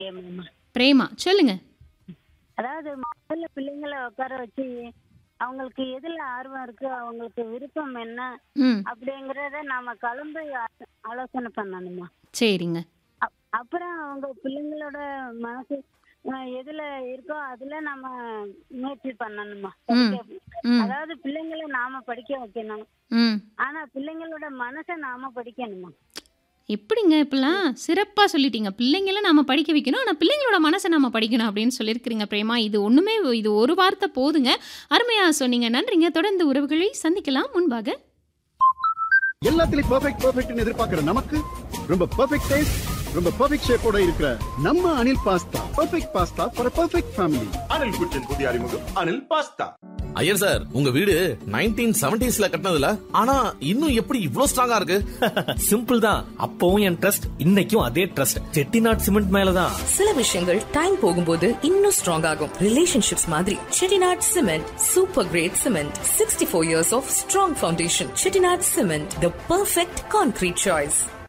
Ma'am Prema சொல்லுங்க அதாவது முதல்ல பிள்ளைங்களை உட்கார வச்சு அவங்களுக்கு எதுல ஆர்வம் இருக்கு அவங்களுக்கு விருப்பம் என்ன ம் அப்படிங்கறத நாம கலந்து ஆ- ஆலோசனை பண்ணணுமா சரிங்க அப்- அப்புறம் அவங்க பிள்ளைங்களோட மனசு அஹ், எதுல இருக்கோ அதுல நம்ம முயற்சி பண்ணணுமா ம். படிக்க- ம் அதாவது பிள்ளைங்களை நாம படிக்க வைக்கணும் ம் ஆனா பிள்ளைங்களோட மனசை நாம படிக்கணுமா எப்படிங்க இப்பெல்லாம் சிறப்பா சொல்லிட்டீங்க பிள்ளைங்கள நாம படிக்க வைக்கணும் ஆனா பிள்ளைங்களோட மனசை நாம படிக்கணும் அப்படின்னு சொல்லியிருக்கிறீங்க பிரேமா இது ஒண்ணுமே இது ஒரு வார்த்தை போதுங்க அருமையா சொன்னீங்க நன்றிங்க தொடர்ந்து உறவுகளை சந்திக்கலாம் முன்பாக எல்லாத்துலயும் பெர்ஃபெக்ட் பெர்ஃபெக்ட்னு எதிர்பார்க்கிற நமக்கு ரொம்ப பெர்ஃபெக்ட் டேஸ்ட் ரொம்ப பெர்ஃபெக்ட் ஷேப்போட இருக்கிற நம்ம Anil pasta perfect pasta for perfect family Anil kitchen புதிய அறிமுகம் அனில் பாஸ்தா ஐயர் சார் உங்க வீடு நைன்டீன் செவன்டிஸ்ல கட்டினதுல ஆனா இன்னும் எப்படி இவ்ளோ ஸ்ட்ராங்கா இருக்கு சிம்பிள் தான் அப்பவும் என் ட்ரஸ்ட் இன்னைக்கும் அதே ட்ரஸ்ட் செட்டிநாட் சிமெண்ட் மேலதான் சில விஷயங்கள் டைம் போகும்போது இன்னும் ஸ்ட்ராங் ஆகும் ரிலேஷன்ஷிப்ஸ் மாதிரி Chettinad cement super great cement sixty four years of strong foundation Chettinad cement the perfect concrete choice